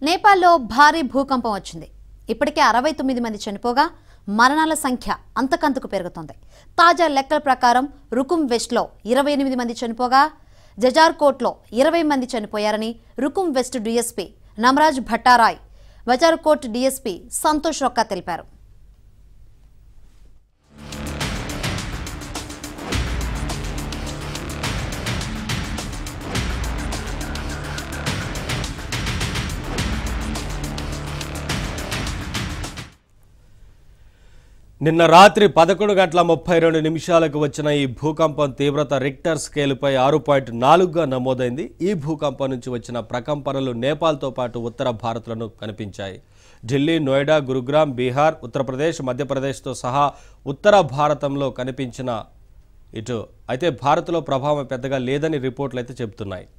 నేపాల్లో భారీ భూకంపం వచ్చింది ఇప్పటికే అరవై తొమ్మిది మంది చనిపోగా మరణాల సంఖ్య అంతకంతకు పెరుగుతోంది తాజా లెక్కల ప్రకారం రుకుం వెస్ట్లో ఇరవై ఎనిమిది మంది చనిపోగా జజార్కోట్లో ఇరవై మంది చనిపోయారని Rukum west DSP Namaraj Bhattarai Jajarkot DSP Santosh Rokka తెలిపారు నిన్న రాత్రి పదకొండు గంటల ముప్పై రెండు నిమిషాలకు వచ్చిన ఈ భూకంపం తీవ్రత రిక్టర్ స్కేలుపై ఆరు పాయింట్ నాలుగుగా నమోదైంది ఈ భూకంపం నుంచి వచ్చిన ప్రకంపనలు నేపాల్తో పాటు ఉత్తర భారత్లను కనిపించాయి ఢిల్లీ నోయిడా గురుగ్రామ్ బీహార్ ఉత్తరప్రదేశ్ మధ్యప్రదేశ్తో సహా ఉత్తర భారతంలో కనిపించిన ఇటు అయితే భారత్లో ప్రభావం పెద్దగా లేదని రిపోర్ట్లు అయితే చెబుతున్నాయి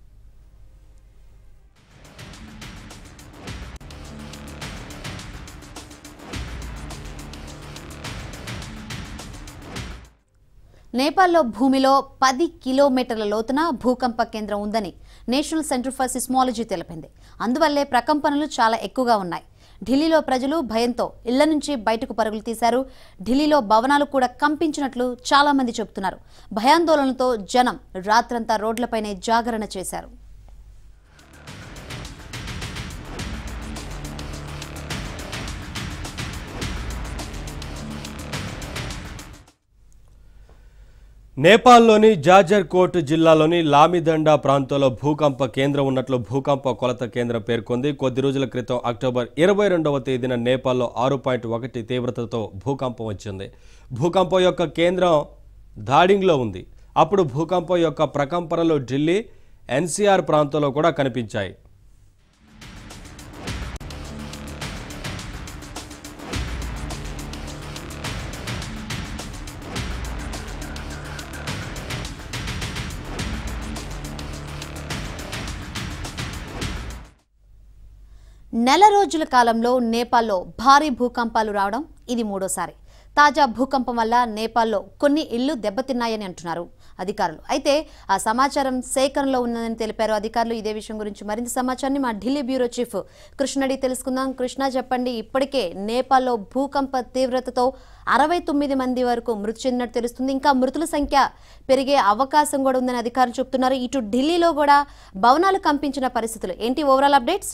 నేపాల్లో భూమిలో పది కిలోమీటర్ల లోతున భూకంప కేంద్రం ఉందని నేషనల్ సెంటర్ ఫర్ సిస్మాలజీ తెలిపింది అందువల్లే ప్రకంపనలు చాలా ఎక్కువగా ఉన్నాయి ఢిల్లీలో ప్రజలు భయంతో ఇళ్ల నుంచి బయటకు పరుగులు తీశారు ఢిల్లీలో భవనాలు కూడా కంపించినట్లు చాలా మంది చెబుతున్నారు భయాందోళనతో జనం రాత్రంతా రోడ్లపైనే జాగరణ చేశారు నేపాల్లోని జాజర్కోట్ జిల్లాలోని లామిదండా ప్రాంతంలో భూకంప కేంద్రం ఉన్నట్లు భూకంప కొలత కేంద్రం పేర్కొంది కొద్ది రోజుల క్రితం అక్టోబర్ ఇరవై రెండవ తేదీన నేపాల్లో ఆరు పాయింట్ ఒకటి తీవ్రతతో భూకంపం వచ్చింది భూకంపం యొక్క కేంద్రం దాడింగ్లో ఉంది అప్పుడు భూకంపం యొక్క ప్రకంపనలు ఢిల్లీ ఎన్సీఆర్ ప్రాంతంలో కూడా కనిపించాయి నెల రోజుల కాలంలో నేపాల్లో భారీ భూకంపాలు రావడం ఇది మూడోసారి తాజా భూకంపం వల్ల నేపాల్లో కొన్ని ఇళ్లు దెబ్బతిన్నాయని అంటున్నారు అధికారులు అయితే ఆ సమాచారం సేకరణలో ఉన్నదని తెలిపారు అధికారులు ఇదే విషయం గురించి మరింత సమాచారాన్ని మా ఢిల్లీ బ్యూరో చీఫ్ కృష్ణడి తెలుసుకుందాం కృష్ణ చెప్పండి ఇప్పటికే నేపాల్లో భూకంప తీవ్రతతో అరవై తొమ్మిది మంది వరకు మృతి చెందినట్టు తెలుస్తుంది ఇంకా మృతుల సంఖ్య పెరిగే అవకాశం కూడా ఉందని అధికారులు చెప్తున్నారు ఇటు ఢిల్లీలో కూడా భవనాలు కంపించిన పరిస్థితులు ఏంటి ఓవరాల్ అప్డేట్స్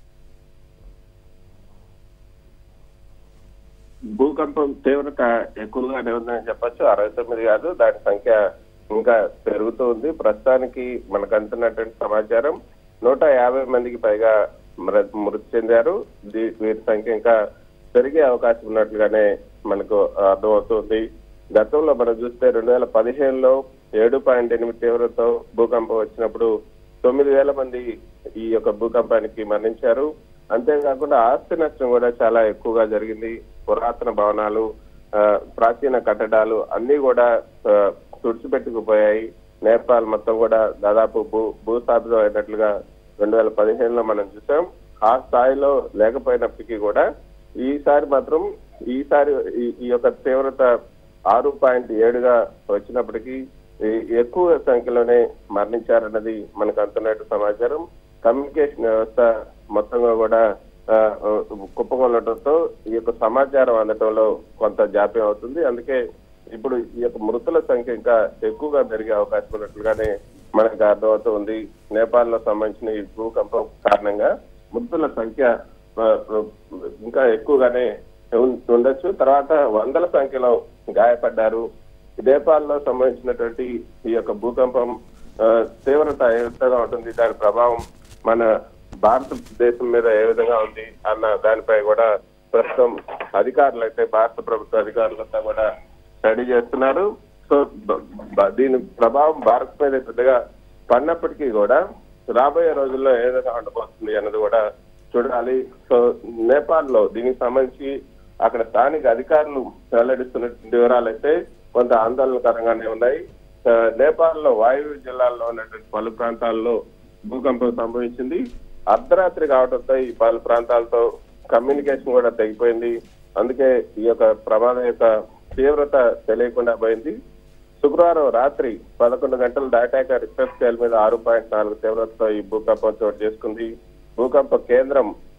భూకంపం తీవ్రత ఎక్కువగానే ఉందని చెప్పొచ్చు అరవై తొమ్మిది కాదు దాని సంఖ్య ఇంకా పెరుగుతూ ఉంది ప్రస్తుతానికి మనకు అందుతున్నటువంటి సమాచారం నూట యాభై మందికి పైగా మృ- మృతి చెందారు దీ- వీరి సంఖ్య ఇంకా పెరిగే అవకాశం ఉన్నట్లుగానే మనకు అర్థమవుతుంది గతంలో మనం చూస్తే రెండు వేల పదిహేనులో ఏడు పాయింట్ ఎనిమిది తీవ్రతతో భూకంపం వచ్చినప్పుడు తొమ్మిది వేల మంది ఈ యొక్క భూకంపానికి మరణించారు అంతేకాకుండా ఆస్తి నష్టం కూడా చాలా ఎక్కువగా జరిగింది పురాతన భవనాలు ఆ, ప్రాచీన కట్టడాలు అన్ని కూడా ఆ, తుడిచిపెట్టుకుపోయాయి నేపాల్ మొత్తం కూడా దాదాపు భూ భూస్థాపితం అయినట్లుగా రెండు వేల పదిహేనులో మనం చూసాం ఆ స్థాయిలో లేకపోయినప్పటికీ కూడా ఈసారి మాత్రం ఈసారి ఈ- ఈ యొక్క తీవ్రత ఆరు పాయింట్ ఏడుగా వచ్చినప్పటికీ ఈ- ఎక్కువ సంఖ్యలోనే మరణించారన్నది మనకు అందుతున్నట్టు సమాచారం కమ్యూనికేషన్ వ్యవస్థ మొత్తంగా కూడా ఆ, ఆ, కుప్పకొనడంతో ఈ యొక్క సమాచారం అందడంలో కొంత జాప్యం అవుతుంది అందుకే ఇప్పుడు ఈ యొక్క మృతుల సంఖ్య ఇంకా ఎక్కువగా పెరిగే అవకాశం ఉన్నట్లుగానే మనకు అర్థమవుతూ ఉంది నేపాల్ లో సంబంధించిన ఈ భూకంపం కారణంగా మృతుల సంఖ్య ఆ, ఆ, ఇంకా ఎక్కువగానే ఉం- ఉండొచ్చు తర్వాత వందల సంఖ్యలో గాయపడ్డారు నేపాల్లో సంబంధించినటువంటి ఈ యొక్క భూకంపం ఆ, తీవ్రత ఏ విధంగా ఉంటుంది దాని ప్రభావం మన భారతదేశం మీద ఏ విధంగా ఉంది అన్న దానిపై కూడా ప్రస్తుతం అధికారులు అయితే భారత ప్రభుత్వ అధికారులంతా కూడా స్టడీ చేస్తున్నారు సో బ- బ- దీని ప్రభావం భారత్ మీద పెద్దగా పడినప్పటికీ కూడా రాబోయే రోజుల్లో ఏ విధంగా ఉండబోతుంది అన్నది కూడా చూడాలి సో నేపాల్ లో దీనికి సంబంధించి అక్కడ స్థానిక అధికారులు వెల్లడిస్తున్న వివరాలు అయితే కొంత ఆందోళనకరంగానే ఉన్నాయి ఆ, నేపాల్ లో వాయువ్య జిల్లాల్లో ఉన్నటువంటి పలు ప్రాంతాల్లో భూకంపం సంభవించింది అర్ధరాత్రి కావడంతో ఈ పలు ప్రాంతాలతో కమ్యూనికేషన్ కూడా తెగిపోయింది అందుకే ఈ యొక్క ప్రమాదం యొక్క తీవ్రత తెలియకుండా పోయింది శుక్రవారం రాత్రి పదకొండు గంటలు దాటాక రిక్టర్ స్కేల్ మీద ఆరు పాయింట్ నాలుగు తీవ్రతతో ఈ భూకంపం చోటు చేసుకుంది భూకంప కేంద్రం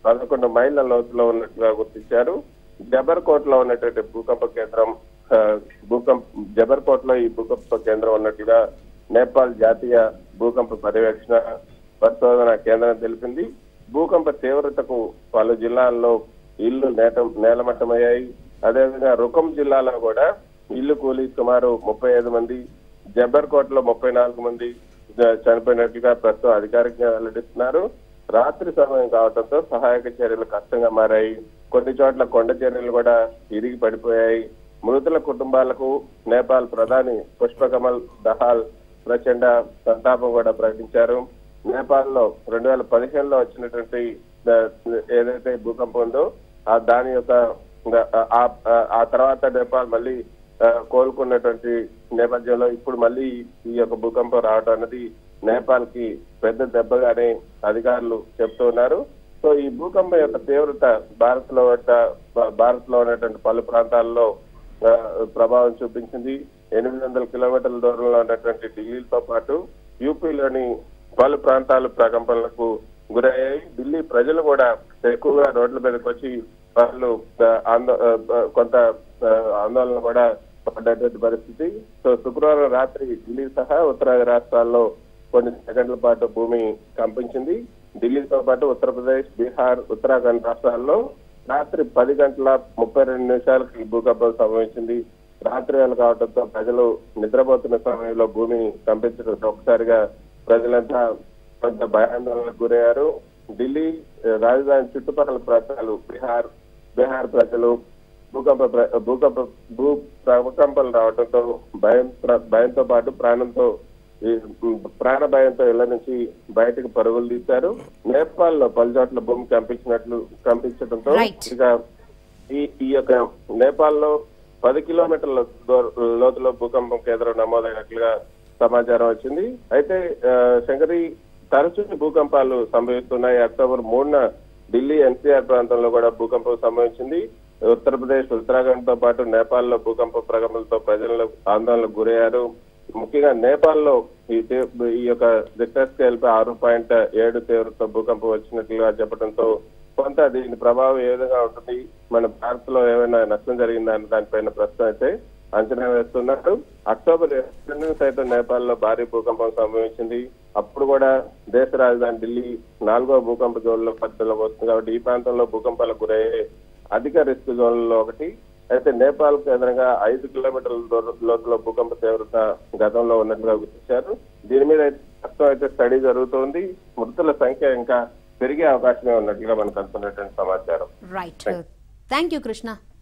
పదకొండు మైళ్ళ లోతులో ఉన్నట్లుగా గుర్తించారు జబర్కోట్ లో ఉన్నటువంటి భూకంప కేంద్రం ఆ, భూకంప జబర్కోట్ లో ఈ భూకంప కేంద్రం ఉన్నట్లుగా నేపాల్ జాతీయ భూకంప పర్యవేక్షణ పరిశోధన కేంద్రం తెలిపింది భూకంప తీవ్రతకు పలు జిల్లాల్లో ఇళ్లు నేట నేలమట్టమయ్యాయి అదేవిధంగా రుకం జిల్లాలో కూడా ఇల్లు కూలి సుమారు ముప్పై ఐదు మంది జబ్బర్కోట్ లో ముప్పై నాలుగు మంది జ- చనిపోయినట్లుగా ప్రస్తుతం అధికారికంగా వెల్లడిస్తున్నారు రాత్రి సమయం కావడంతో సహాయక చర్యలు కష్టంగా మారాయి కొన్ని చోట్ల కొండ చర్యలు కూడా ఇరిగి పడిపోయాయి మృతుల కుటుంబాలకు నేపాల్ ప్రధాని పుష్పకమల్ దహాల్ ప్రచండ సంతాపం కూడా ప్రకటించారు నేపాల్ లో రెండు వేల పదిహేనులో వచ్చినటువంటి ఆ, ఏదైతే భూకంపం ఉందో ఆ దాని యొక్క ఆ- ఆ- ఆ తర్వాత నేపాల్ మళ్ళీ ఆ, కోలుకున్నటువంటి నేపథ్యంలో ఇప్పుడు మళ్ళీ ఈ యొక్క భూకంపం రావడం అనేది నేపాల్ కి పెద్ద దెబ్బగానే అధికారులు చెప్తూ ఉన్నారు సో ఈ భూకంపం యొక్క తీవ్రత భారత్ లో భారత్ లో ఉన్నటువంటి పలు ప్రాంతాల్లో ఆ, ప్రభావం చూపించింది ఎనిమిది వందల కిలోమీటర్ల దూరంలో ఉన్నటువంటి ఢిల్లీతో పాటు యూపీలోని పలు ప్రాంతాలు ప్రకంపనలకు గురయ్యాయి ఢిల్లీ ప్రజలు కూడా ఎక్కువగా రోడ్ల మీదకి వచ్చి వాళ్ళు ఆ, ఆందో- ఆ, ఆ, కొంత ఆ, ఆందోళన కూడా పడ్డటువంటి పరిస్థితి సో శుక్రవారం రాత్రి ఢిల్లీ సహా ఉత్తరాది రాష్ట్రాల్లో కొన్ని సెకండ్ల పాటు భూమి కంపించింది ఢిల్లీతో పాటు ఉత్తరప్రదేశ్ బీహార్ ఉత్తరాఖండ్ రాష్ట్రాల్లో రాత్రి పది గంటల ముప్పై రెండు నిమిషాలకు ఈ భూకంపం సంభవించింది రాత్రి వేళ కావడంతో ప్రజలు నిద్రపోతున్న సమయంలో భూమి కంపించడంతో ఒకసారిగా ప్రజలంతా కొంత భయాందోళనకు గురయ్యారు ఢిల్లీ ఆ, రాజధాని చుట్టుపక్కల ప్రాంతాలు బీహార్ బీహార్ ప్రజలు భూకంప ప్ర- భూకంప భూ భూకంపాలు రావడంతో భయం ప్ర- భయంతో పాటు ప్రాణంతో ఈ ప్రాణ భయంతో ఇళ్ల నుంచి బయటకు పరుగులు తీశారు నేపాల్ లో పలు చోట్ల భూమి కంపించినట్లు కంపించడంతో Right. ఇక ఈ ఈ యొక్క నేపాల్ లో పది కిలోమీటర్ల దూర- లోతులో భూకంపం కేంద్రం నమోదైనట్లుగా సమాచారం వచ్చింది అయితే ఆ, శంకరి తరచూ భూకంపాలు సంభవిస్తున్నాయి అక్టోబర్ మూడున ఢిల్లీ ఎన్సీఆర్ ప్రాంతంలో కూడా భూకంపం సంభవించింది ఉత్తరప్రదేశ్ ఉత్తరాఖండ్ తో పాటు నేపాల్ లో భూకంప ప్రగమలతో ప్రజలు ఆందోళనకు గురయ్యారు ముఖ్యంగా నేపాల్ లో ఈ తీ- ఈ యొక్క రిక్టర్ స్కేల్ పై ఆరు పాయింట్ ఏడు తీవ్రత భూకంపం వచ్చినట్లుగా చెప్పడంతో కొంత దీని ప్రభావం ఏ విధంగా ఉంటుంది మన భారత్ లో ఏమైనా నష్టం జరిగిందా అనే దానిపైన ప్రశ్న అయితే అంచనా వేస్తున్నారు అక్టోబర్ రెండు సైతం నేపాల్ లో భారీ భూకంపం సంభవించింది అప్పుడు కూడా దేశ రాజధాని ఢిల్లీ నాలుగో భూకంప జోన్లో పరిధిలోకి వస్తుంది కాబట్టి ఈ ప్రాంతంలో భూకంపాలకు గురయ్యే అధిక రిస్క్ జోన్లలో ఒకటి అయితే నేపాల్ కేంద్రంగా ఐదు కిలోమీటర్ల దూర- లోతులో భూకంప తీవ్రత గతంలో ఉన్నట్లుగా గుర్తించారు దీని మీద అయితే ప్రస్తుతం అయితే స్టడీ జరుగుతోంది మృతుల సంఖ్య ఇంకా పెరిగే అవకాశమే ఉన్నట్లుగా మనకు అందుతున్నటువంటి సమాచారం రైట్ థ్యాంక్ యూ కృష్ణ